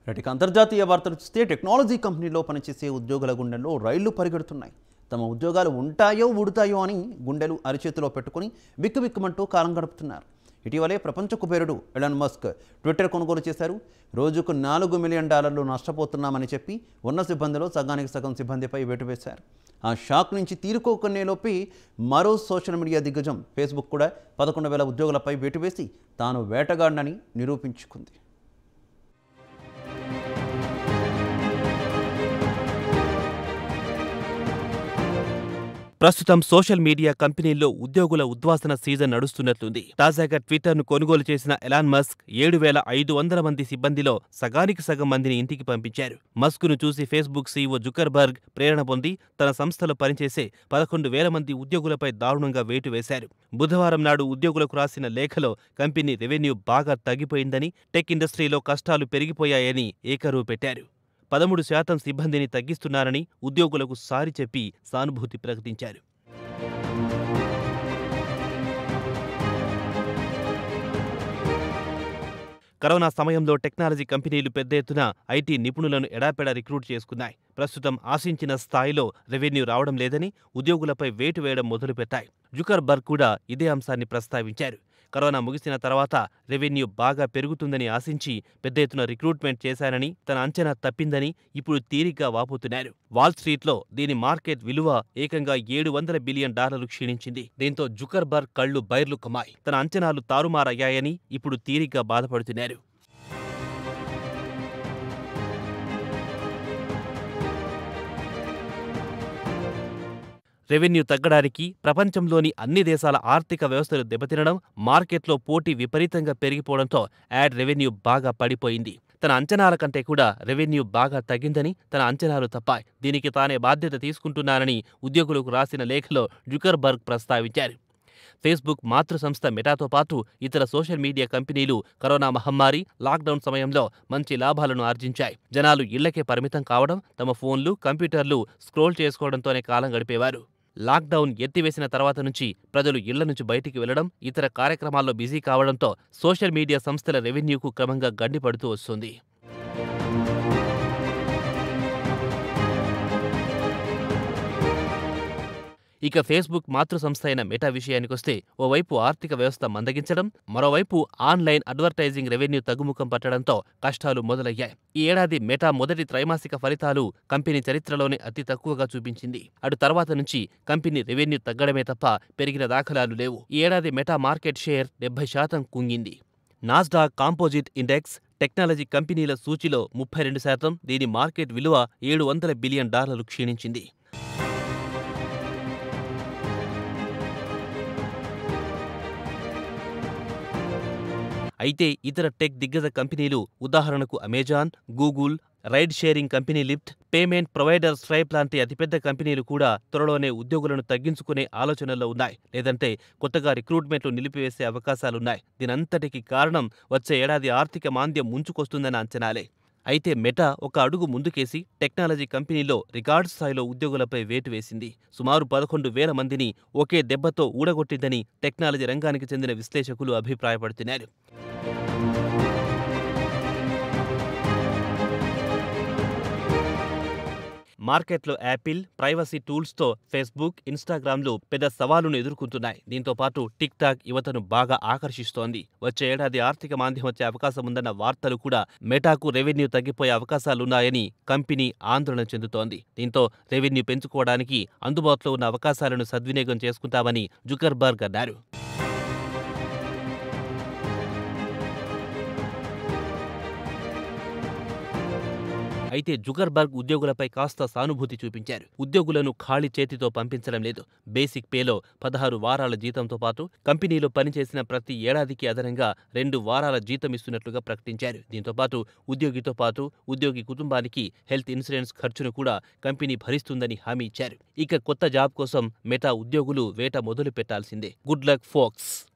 ఇక అంతర్జాతీయ వార్తలు చూస్తే టెక్నాలజీ కంపెనీలో పనిచేసే ఉద్యోగుల గుండెల్లో రైళ్లు పరిగెడుతున్నాయి తమ ఉద్యోగాలు ఉంటాయో ఉడతాయో అని గుండెలు అరిచేతిలో పెట్టుకుని బిక్కుబిక్కుమంటూ కాలం గడుపుతున్నారు ఇటీవలే ప్రపంచ కుబేరుడు ఎలాన్ మస్క్ ట్విట్టర్ కొనుగోలు చేశారు రోజుకు నాలుగు మిలియన్ డాలర్లు నష్టపోతున్నామని చెప్పి ఉన్న సిబ్బందిలో సగానికి సగం సిబ్బందిపై వేటు వేశారు ఆ షాక్ నుంచి తీరుకోకునేలోపి మరో సోషల్ మీడియా దిగ్గజం ఫేస్బుక్ కూడా పదకొండు వేల ఉద్యోగులపై వేటు వేసి తాను వేటగాడినని నిరూపించుకుంది ప్రస్తుతం సోషల్ మీడియా కంపెనీల్లో ఉద్యోగుల ఉద్వాసన సీజన్ నడుస్తున్నట్లుంది తాజాగా ట్విట్టర్ను కొనుగోలు చేసిన ఎలాన్ మస్క్ ఏడు వేల ఐదు వందల మంది సిబ్బందిలో సగానికి సగం మందిని ఇంటికి పంపించారు మస్క్ను చూసి ఫేస్బుక్ సీఈఓ జుకర్బర్గ్ ప్రేరణ పొంది తన సంస్థలో పనిచేసే పదకొండు వేల మంది ఉద్యోగులపై దారుణంగా వేటు వేశారు బుధవారం నాడు ఉద్యోగులకు రాసిన లేఖలో కంపెనీ రెవెన్యూ బాగా తగ్గిపోయిందని టెక్ ఇండస్ట్రీలో కష్టాలు పెరిగిపోయాయని ఏకరువు పెట్టారు పదమూడు శాతం సిబ్బందిని తగ్గిస్తున్నారని ఉద్యోగులకు సారి చెప్పి సానుభూతి ప్రకటించారు కరోనా సమయంలో టెక్నాలజీ కంపెనీలు పెద్ద ఎత్తున ఐటీ నిపుణులను ఎడాపెడా రిక్రూట్ చేసుకున్నాయి ప్రస్తుతం ఆశించిన స్థాయిలో రెవెన్యూ రావడం లేదని ఉద్యోగులపై వేటు వేయడం మొదలుపెట్టాయి జుకర్బర్గ్ కూడా ఇదే అంశాన్ని ప్రస్తావించారు కరోనా ముగిసిన తర్వాత రెవెన్యూ బాగా పెరుగుతుందని ఆశించి పెద్ద ఎత్తున రిక్రూట్మెంట్ చేశారని తన అంచనా తప్పిందని ఇప్పుడు తీరిగ్గా వాపోతున్నారు వాల్ స్ట్రీట్లో దీని మార్కెట్ విలువ ఏకంగా ఏడు వందల బిలియన్ డాలర్లు క్షీణించింది దీంతో జుకర్బర్గ్ కళ్లు బైర్లు కమాయి తన అంచనాలు తారుమారయ్యాయని ఇప్పుడు తీరిగ్గా బాధపడుతున్నారు రెవెన్యూ తగ్గడానికి ప్రపంచంలోని అన్ని దేశాల ఆర్థిక వ్యవస్థలు దెబ్బతినడం మార్కెట్లో పోటీ విపరీతంగా పెరిగిపోవడంతో యాడ్ రెవెన్యూ బాగా పడిపోయింది తన అంచనాల కంటే కూడా రెవెన్యూ బాగా తగ్గిందని తన అంచనాలు తప్పాయి దీనికి తానే బాధ్యత తీసుకుంటున్నానని ఉద్యోగులకు రాసిన లేఖలో జుకర్బర్గ్ ప్రస్తావించారు ఫేస్బుక్ మాతృ సంస్థ మెటాతో పాటు ఇతర సోషల్ మీడియా కంపెనీలు కరోనా మహమ్మారి లాక్డౌన్ సమయంలో మంచి లాభాలను ఆర్జించాయి జనాలు ఇళ్లకే పరిమితం కావడం తమ ఫోన్లు కంప్యూటర్లు స్క్రోల్ చేసుకోవడంతోనే కాలం గడిపేవారు లాక్డౌన్ ఎత్తివేసిన తర్వాత నుంచి ప్రజలు ఇళ్ల నుంచి బయటికి వెళ్లడం ఇతర కార్యక్రమాల్లో బిజీ కావడంతో సోషల్ మీడియా సంస్థల రెవెన్యూకు క్రమంగా గండిపడుతూ వస్తుంది ఇక ఫేస్బుక్ మాతృ సంస్థ అయిన మెటా విషయానికొస్తే ఓవైపు ఆర్థిక వ్యవస్థ మందగించడం మరోవైపు ఆన్లైన్ అడ్వర్టైజింగ్ రెవెన్యూ తగ్గుముఖం పట్టడంతో కష్టాలు మొదలయ్యాయి ఈ ఏడాది మెటా మొదటి త్రైమాసిక ఫలితాలు కంపెనీ చరిత్రలోనే అతి తక్కువగా చూపించింది అటు తర్వాత నుంచి కంపెనీ రెవెన్యూ తగ్గడమే తప్ప పెరిగిన దాఖలాలు లేవు ఈ ఏడాది మెటా మార్కెట్ షేర్ డెబ్బై శాతం కుంగింది నాస్డాక్ కాంపోజిట్ ఇండెక్స్ టెక్నాలజీ కంపెనీల సూచీలో ముప్పై రెండు శాతం దీని మార్కెట్ విలువ ఏడు వందల బిలియన్ డాలర్లు క్షీణించింది అయితే ఇతర టెక్ దిగ్గజ కంపెనీలు ఉదాహరణకు Amazon Google ride sharing company Lyft payment provider Stripe లాంటి అతిపెద్ద కంపెనీలు కూడా త్వరలోనే ఉద్యోగులను తగ్గించుకునే ఆలోచనలో ఉన్నాయి లేదంటే కొత్తగా రిక్రూట్మెంట్లు నిలిపివేసే అవకాశాలున్నాయి దీనంతటికి కారణం వచ్చే ఏడాది ఆర్థిక మాంద్యం ముంచుకొస్తుందన్న అంచనాలే అయితే మెటా ఒక అడుగు ముందుకేసి టెక్నాలజీ కంపెనీలో రికార్డు స్థాయిలో ఉద్యోగులపై వేటు వేసింది సుమారు పదకొండు వేల మందిని ఒకే దెబ్బతో ఊడగొట్టిందని టెక్నాలజీ రంగానికి చెందిన విశ్లేషకులు అభిప్రాయపడుతున్నారు మార్కెట్లో యాపిల్ ప్రైవసీ టూల్స్తో ఫేస్బుక్ ఇన్స్టాగ్రామ్లు పెద్ద సవాలును ఎదుర్కొంటున్నాయి దీంతో పాటు టిక్ టాక్ యువతను బాగా ఆకర్షిస్తోంది వచ్చే ఏడాది ఆర్థిక మాంద్యం వచ్చే అవకాశం ఉందన్న వార్తలు కూడా మెటాకు రెవెన్యూ తగ్గిపోయే అవకాశాలున్నాయని కంపెనీ ఆందోళన చెందుతోంది దీంతో రెవెన్యూ పెంచుకోవడానికి అందుబాటులో ఉన్న అవకాశాలను సద్వినియోగం చేసుకుంటామని జుకర్బర్గ్ అన్నారు అయితే జుగర్బర్గ్ ఉద్యోగులపై కాస్త సానుభూతి చూపించారు ఉద్యోగులను ఖాళీ చేతితో పంపించడం లేదు బేసిక్ పేలో పదహారు వారాల జీతంతో పాటు కంపెనీలో పనిచేసిన ప్రతి ఏడాదికి అదనంగా రెండు వారాల జీతం ఇస్తున్నట్లుగా ప్రకటించారు దీంతో పాటు ఉద్యోగితో పాటు ఉద్యోగి కుటుంబానికి హెల్త్ ఇన్సూరెన్స్ ఖర్చును కూడా కంపెనీ భరిస్తుందని హామీ ఇచ్చారు ఇక కొత్త జాబ్ కోసం మెటా ఉద్యోగులు వేట మొదలు పెట్టాల్సిందే గుడ్ లక్ ఫోక్స్